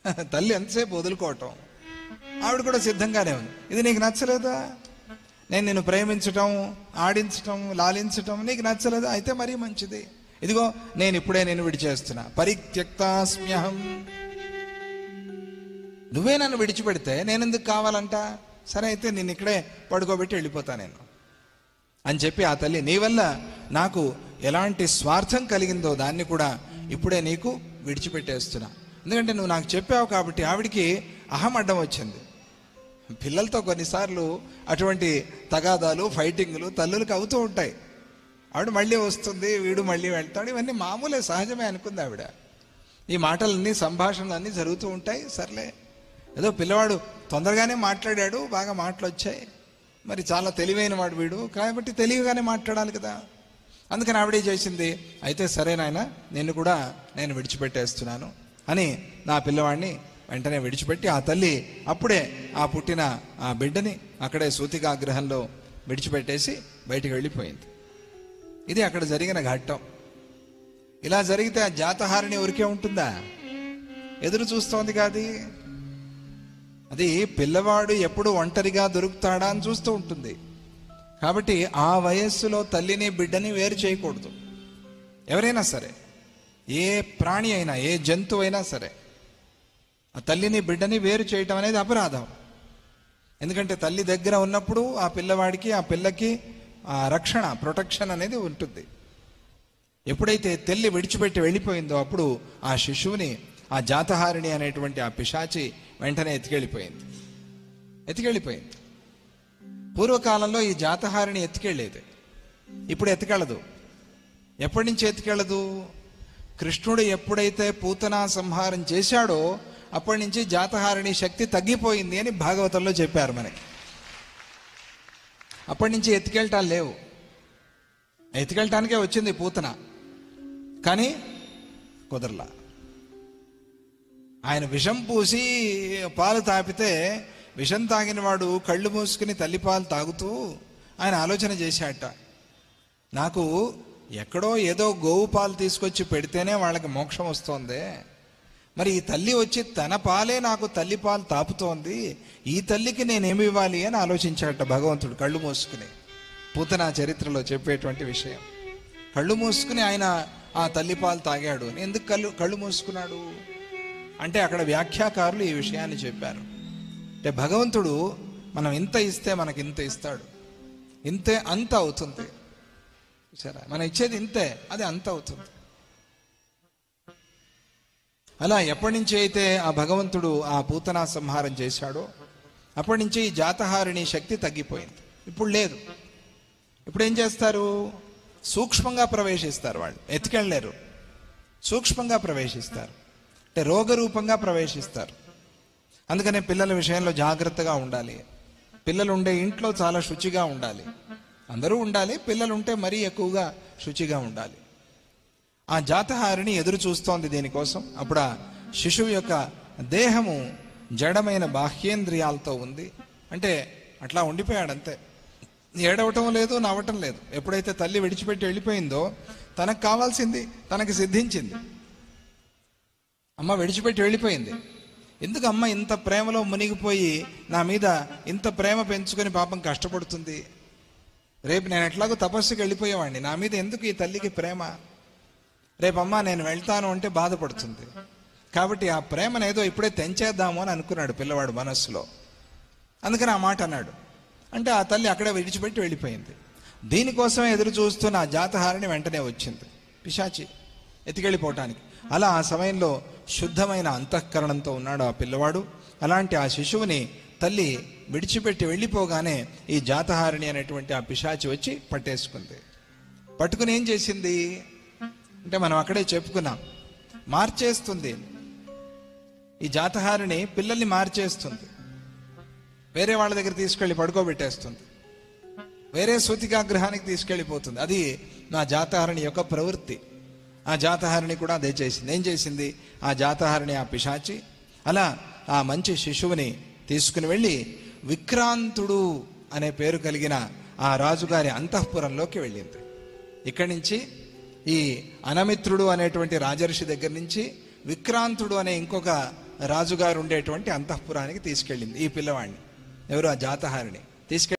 తల్లి ఎంతసేపు వదులుకోవటం ఆవిడ కూడా సిద్ధంగానే ఉంది ఇది నీకు నచ్చలేదా నేను నిన్ను ప్రేమించటం ఆడించటం లాలించటం నీకు నచ్చలేదా అయితే మరీ మంచిది ఇదిగో నేను ఇప్పుడే నేను విడిచేస్తున్నా పరిత్యక్తాస్మ్యహం నువ్వే నన్ను విడిచిపెడితే నేను ఎందుకు కావాలంట సరే అయితే నేను ఇక్కడే పడుకోబెట్టి వెళ్ళిపోతా నేను అని చెప్పి ఆ తల్లి నీ వల్ల నాకు ఎలాంటి స్వార్థం కలిగిందో దాన్ని కూడా ఇప్పుడే నీకు విడిచిపెట్టేస్తున్నా ఎందుకంటే నువ్వు నాకు చెప్పావు కాబట్టి ఆవిడికి అహం అడ్డం వచ్చింది పిల్లలతో కొన్నిసార్లు అటువంటి తగాదాలు ఫైటింగ్లు తల్లులకు అవుతూ ఉంటాయి ఆవిడ మళ్ళీ వస్తుంది వీడు మళ్ళీ వెళ్తాడు ఇవన్నీ మామూలే సహజమే అనుకుంది ఆవిడ ఈ మాటలన్నీ సంభాషణలన్నీ జరుగుతూ ఉంటాయి సర్లే ఏదో పిల్లవాడు తొందరగానే మాట్లాడాడు బాగా మాటలు వచ్చాయి మరి చాలా తెలివైన వాడు వీడు కాబట్టి తెలివిగానే మాట్లాడాలి కదా అందుకని ఆవిడే చేసింది అయితే సరే నాయన నిన్ను కూడా నేను విడిచిపెట్టేస్తున్నాను అని నా పిల్లవాడిని వెంటనే విడిచిపెట్టి ఆ తల్లి అప్పుడే ఆ పుట్టిన ఆ బిడ్డని అక్కడే సూతికాగ్రహంలో విడిచిపెట్టేసి బయటికి వెళ్ళిపోయింది ఇది అక్కడ జరిగిన ఘట్టం ఇలా జరిగితే ఆ జాతహారిణి ఊరికే ఉంటుందా ఎదురు చూస్తోంది కాది అది పిల్లవాడు ఎప్పుడు ఒంటరిగా దొరుకుతాడా అని చూస్తూ ఉంటుంది కాబట్టి ఆ వయస్సులో తల్లిని బిడ్డని వేరు చేయకూడదు ఎవరైనా సరే ఏ ప్రాణి అయినా ఏ జంతువు అయినా సరే ఆ తల్లిని బిడ్డని వేరు చేయటం అనేది అపరాధం ఎందుకంటే తల్లి దగ్గర ఉన్నప్పుడు ఆ పిల్లవాడికి ఆ పిల్లకి ఆ రక్షణ ప్రొటెక్షన్ అనేది ఉంటుంది ఎప్పుడైతే తల్లి విడిచిపెట్టి వెళ్ళిపోయిందో అప్పుడు ఆ శిశువుని ఆ జాతహారిణి అనేటువంటి ఆ పిశాచి వెంటనే ఎత్తుకెళ్ళిపోయింది ఎత్తుకెళ్ళిపోయింది పూర్వకాలంలో ఈ జాతహారిణి ఎత్తుకెళ్ళేది ఇప్పుడు ఎత్తుకెళ్ళదు ఎప్పటి నుంచి ఎత్తుకెళ్ళదు కృష్ణుడు ఎప్పుడైతే పూతనా సంహారం చేశాడో అప్పటి నుంచి జాతహారిణి శక్తి తగ్గిపోయింది అని భాగవతంలో చెప్పారు మనకి అప్పటి నుంచి ఎత్తుకెళ్ళటాలు లేవు ఎత్తుకెళ్ళటానికే వచ్చింది పూతన కానీ కుదరలా ఆయన విషం పూసి పాలు తాపితే విషం తాగిన వాడు కళ్ళు మూసుకుని తల్లిపాలు తాగుతూ ఆయన ఆలోచన చేశాట నాకు ఎక్కడో ఏదో గోవు పాలు తీసుకొచ్చి పెడితేనే వాళ్ళకి మోక్షం వస్తోంది మరి ఈ తల్లి వచ్చి తన పాలే నాకు తల్లి పాలు తాపుతోంది ఈ తల్లికి నేనేమి ఇవ్వాలి అని ఆలోచించాట భగవంతుడు కళ్ళు మూసుకుని పూతన చరిత్రలో చెప్పేటువంటి విషయం కళ్ళు మూసుకుని ఆయన ఆ తల్లి పాలు తాగాడు ఎందుకు కళ్ళు కళ్ళు మూసుకున్నాడు అంటే అక్కడ వ్యాఖ్యాకారులు ఈ విషయాన్ని చెప్పారు అంటే భగవంతుడు మనం ఇంత ఇస్తే మనకి ఇంత ఇస్తాడు ఇంతే అంత అవుతుంది సరే మనం ఇచ్చేది ఇంతే అది అంత అవుతుంది అలా ఎప్పటి నుంచి అయితే ఆ భగవంతుడు ఆ పూతనా సంహారం చేశాడో అప్పటి నుంచి ఈ జాతహారిణి శక్తి తగ్గిపోయింది ఇప్పుడు లేదు ఇప్పుడు ఏం చేస్తారు సూక్ష్మంగా ప్రవేశిస్తారు వాళ్ళు ఎత్తుకెళ్ళలేరు సూక్ష్మంగా ప్రవేశిస్తారు అంటే రోగరూపంగా ప్రవేశిస్తారు అందుకనే పిల్లల విషయంలో జాగ్రత్తగా ఉండాలి పిల్లలు ఉండే ఇంట్లో చాలా శుచిగా ఉండాలి అందరూ ఉండాలి పిల్లలు ఉంటే మరీ ఎక్కువగా శుచిగా ఉండాలి ఆ జాతహారిని ఎదురు చూస్తోంది దీనికోసం అప్పుడు ఆ శిశువు యొక్క దేహము జడమైన బాహ్యేంద్రియాలతో ఉంది అంటే అట్లా ఉండిపోయాడు అంతే ఏడవటం లేదు నవ్వటం లేదు ఎప్పుడైతే తల్లి విడిచిపెట్టి వెళ్ళిపోయిందో తనకు కావాల్సింది తనకు సిద్ధించింది అమ్మ విడిచిపెట్టి వెళ్ళిపోయింది ఎందుకు అమ్మ ఇంత ప్రేమలో మునిగిపోయి నా మీద ఇంత ప్రేమ పెంచుకొని పాపం కష్టపడుతుంది రేపు నేను ఎట్లాగో తపస్సుకి వెళ్ళిపోయేవాడిని నా మీద ఎందుకు ఈ తల్లికి ప్రేమ రేపమ్మా నేను వెళ్తాను అంటే బాధపడుతుంది కాబట్టి ఆ ప్రేమను ఏదో ఇప్పుడే తెంచేద్దాము అని అనుకున్నాడు పిల్లవాడు మనస్సులో అందుకని ఆ మాట అన్నాడు అంటే ఆ తల్లి అక్కడే విడిచిపెట్టి వెళ్ళిపోయింది దీనికోసమే ఎదురు చూస్తున్న ఆ జాతహారిని వెంటనే వచ్చింది పిశాచి ఎత్తికెళ్ళిపోవటానికి అలా ఆ సమయంలో శుద్ధమైన అంతఃకరణంతో ఉన్నాడు ఆ పిల్లవాడు అలాంటి ఆ శిశువుని తల్లి విడిచిపెట్టి వెళ్ళిపోగానే ఈ జాతహారిణి అనేటువంటి ఆ పిశాచి వచ్చి పట్టేసుకుంది పట్టుకుని ఏం చేసింది అంటే మనం అక్కడే చెప్పుకున్నాం మార్చేస్తుంది ఈ జాతహారిణి పిల్లల్ని మార్చేస్తుంది వేరే వాళ్ళ దగ్గర తీసుకెళ్ళి పడుకోబెట్టేస్తుంది వేరే సూతికాగ్రహానికి తీసుకెళ్ళిపోతుంది అది నా జాతహారిణి యొక్క ప్రవృత్తి ఆ జాతహారిణి కూడా అదే చేసింది ఏం చేసింది ఆ జాతహారిణి ఆ పిశాచి అలా ఆ మంచి శిశువుని తీసుకుని వెళ్ళి విక్రాంతుడు అనే పేరు కలిగిన ఆ రాజుగారి అంతఃపురంలోకి వెళ్ళింది ఇక్కడి నుంచి ఈ అనమిత్రుడు అనేటువంటి రాజర్షి దగ్గర నుంచి విక్రాంతుడు అనే ఇంకొక రాజుగారు ఉండేటువంటి అంతఃపురానికి తీసుకెళ్ళింది ఈ పిల్లవాడిని ఎవరు ఆ జాతహారిణి తీసుకెళ్ళి